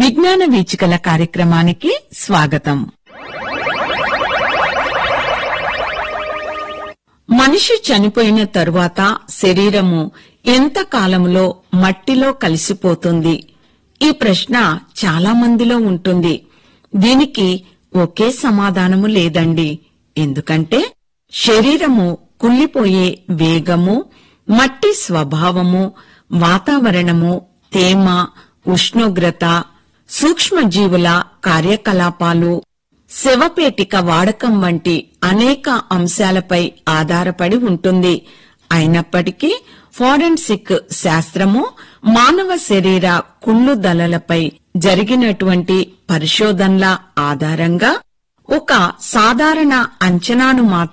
విజ్ఞాన వీచికల కార్యక్రమానికి స్వాగతం మనిషి చనిపోయిన తరువాత శరీరము ఎంత కాలములో మట్టిలో కలిసిపోతుంది ఈ ప్రశ్న చాలా మందిలో ఉంటుంది దీనికి ఒకే సమాధానము లేదండి ఎందుకంటే శరీరము కుళ్ళిపోయే వేగము మట్టి స్వభావము వాతావరణము తేమ ఉష్ణోగ్రత సూక్ష్మజీవుల కార్యకలాపాలు శవపేటిక వాడకం వంటి అనేక అంశాలపై ఆధారపడి ఉంటుంది అయినప్పటికీ ఫోరెన్సిక్ శాస్త్రము మానవ శరీర కుళ్ళుదలలపై జరిగినటువంటి పరిశోధనల ఆధారంగా ఒక సాధారణ అంచనాను మాత్రం